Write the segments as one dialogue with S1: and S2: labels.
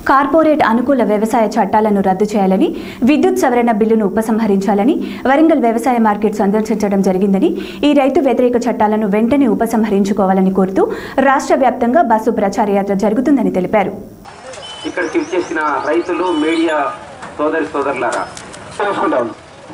S1: corporate అనుకూల వ్యవసాయ చట్టాలను రద్దు చేయాలని విద్యుత్ సవరణ బిల్లును ఉపసంహరించాలని వరంగల్ వ్యవసాయ మార్కెట్ సందర్శించడం జరిగిందని ఈ రైతు వ్యతిరేక చట్టాలను వెంటనే ఉపసంహరించుకోవాలని కోరుతూ రాష్ట్ర వ్యాప్తంగా బస్సు ప్రచార యాత్ర జరుగుతుందని తెలిపారు
S2: ఇక్కడికి ఇచ్చేసిన రైతులు మీడియా సోదరి సోదరులారా
S3: తెలుసుకుంటాం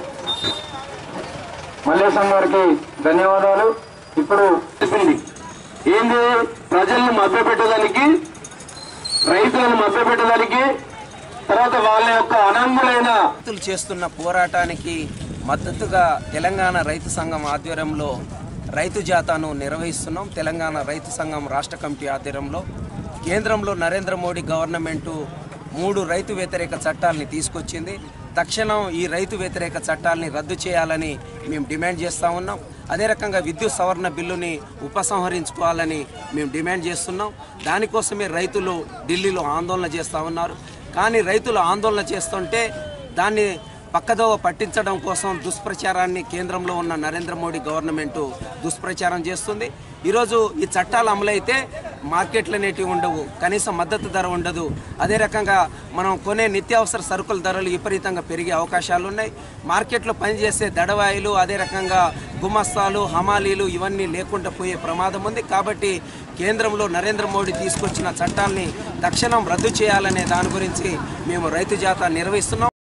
S3: మల్లేశం గారికి ధన్యవాదాలు ఇప్పుడు
S4: చెప్పింది ఏంది ప్రజల్ని మభ్యపెట్టడానికి రైతులను మభ్యపెట్టడానికి తర్వాత వాళ్ళ యొక్క అనంగులైన
S5: రైతులు చేస్తున్న పోరాటానికి మద్దతుగా తెలంగాణ రైతు సంఘం ఆధ్వర్యంలో రైతు జాతాను నిర్వహిస్తున్నాం తెలంగాణ రైతు సంఘం రాష్ట్ర కమిటీ ఆధ్వర్యంలో కేంద్రంలో నరేంద్ర మోడీ గవర్నమెంటు మూడు రైతు వ్యతిరేక చట్టాలని తీసుకొచ్చింది తక్షణం ఈ రైతు వ్యతిరేక చట్టాలని రద్దు చేయాలని మేము డిమాండ్ చేస్తూ ఉన్నాం అదే రకంగా విద్యుత్ సవరణ బిల్లుని ఉపసంహరించుకోవాలని మేము డిమాండ్ చేస్తున్నాం దానికోసమే రైతులు ఢిల్లీలో ఆందోళన చేస్తూ ఉన్నారు కానీ రైతులు ఆందోళన చేస్తుంటే దాన్ని పక్కదోవ పట్టించడం కోసం దుష్ప్రచారాన్ని కేంద్రంలో ఉన్న నరేంద్ర మోడీ గవర్నమెంట్ దుష్ప్రచారం చేస్తుంది ఈరోజు ఈ చట్టాలు అమలైతే మార్కెట్లు అనేటివి ఉండవు కనీస మద్దతు ధర ఉండదు అదే రకంగా మనం కొనే నిత్యావసర సరుకుల ధరలు విపరీతంగా పెరిగే అవకాశాలు ఉన్నాయి మార్కెట్లో పనిచేసే దడవాయిలు అదే రకంగా గుమస్తాలు హమాలీలు ఇవన్నీ లేకుండా పోయే ప్రమాదం ఉంది కాబట్టి కేంద్రంలో నరేంద్ర మోడీ తీసుకొచ్చిన చట్టాల్ని తక్షణం రద్దు చేయాలనే దాని గురించి మేము రైతు జాతా నిర్వహిస్తున్నాం